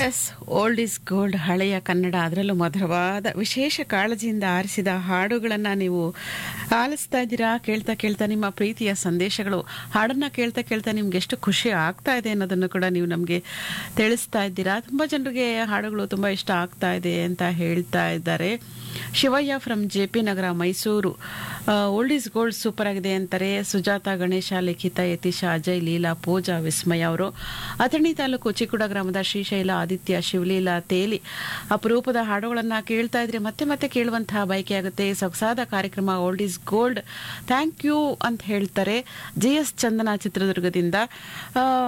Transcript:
S old is gold ಹಳೆಯ ಕನ್ನಡ ಅದರಲ್ಲೂ ಮಧುರವಾದ ವಿಶೇಷ ಕಾಳಜಿಯಿಂದ ಆರಿಸಿದ ಹಾಡುಗಳನ್ನು ನೀವು ಆಲಿಸ್ತಾ ಇದ್ದೀರಾ ಕೇಳ್ತಾ ಕೇಳ್ತಾ ನಿಮ್ಮ ಪ್ರೀತಿಯ ಸಂದೇಶಗಳು ಹಾಡನ್ನ ಕೇಳ್ತಾ ಕೇಳ್ತಾ ನಿಮ್ಗೆ ಎಷ್ಟು ಖುಷಿ ಆಗ್ತಾ ಇದೆ ಅನ್ನೋದನ್ನು ಕೂಡ ನೀವು ನಮಗೆ ತಿಳಿಸ್ತಾ ಇದ್ದೀರಾ ತುಂಬ ಜನರಿಗೆ ಹಾಡುಗಳು ತುಂಬ ಇಷ್ಟ ಆಗ್ತಾ ಇದೆ ಅಂತ ಹೇಳ್ತಾ ಇದ್ದಾರೆ Shivaiah from J P Nagara Mysuru old is gold super ಆಗಿದೆ ಅಂತಾರೆ ಸುಜಾತ ಗಣೇಶ ಲಿಖಿತ ಯತೀಶ ಅಜಯ್ ಲೀಲಾ ಪೂಜಾ ವಿಸ್ಮಯ ಅವರು ಅಥಣಿ ತಾಲೂಕು ಚಿಕ್ಕುಡ ಗ್ರಾಮದ ಶ್ರೀಶೈಲ ಆದಿತ್ಯ ಶಿವಲೀಲಾ ತೇಲಿ ಅಪರೂಪದ ಹಾಡುಗಳನ್ನು ಕೇಳ್ತಾ ಇದ್ರೆ ಮತ್ತೆ ಮತ್ತೆ ಕೇಳುವಂತಹ ಬಯಕೆ ಆಗುತ್ತೆ ಸೊಗಸಾದ ಕಾರ್ಯಕ್ರಮ old is gold thank you ಅಂತ ಹೇಳ್ತಾರೆ ಜಿ ಎಸ್ ಚಂದನ ಚಿತ್ರದುರ್ಗದಿಂದ ಆ,